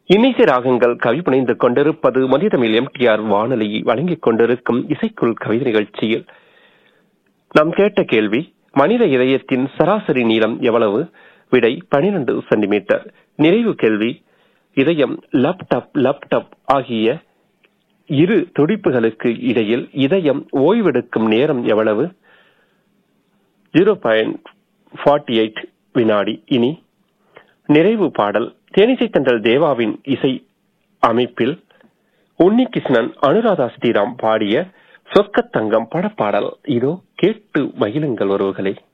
இன்னிசை ராகங்கள் கவி புனைந்து கொண்டிருப்பது மதிய தமிழ் எம்டிஆர் வானொலி வழங்கிக் கொண்டிருக்கும் இசைக்குள் கவிதை நிகழ்ச்சியில் நாம் கேட்ட கேள்வி மனித இதயத்தின் சராசரி நீளம் எவ்வளவு விடை பனிரெண்டு சென்டிமீட்டர் நிறைவு கேள்வி இதயம் லேப்டாப் லேப்டாப் ஆகிய இரு துடிப்புகளுக்கு இடையில் இதயம் ஓய்வெடுக்கும் நேரம் எவ்வளவு ஜீரோ பாயிண்ட் ஃபார்ட்டி எயிட் வினாடி இனி நிறைவு பாடல் தேனிசை தண்டல் தேவாவின் இசை அமைப்பில் உன்னிகிருஷ்ணன் அனுராதா ஸ்ரீராம் பாடிய சொக்கத்தங்கம் படப்பாடல் இதோ கேட்டு மகிழுங்கள் ஒருவர்களே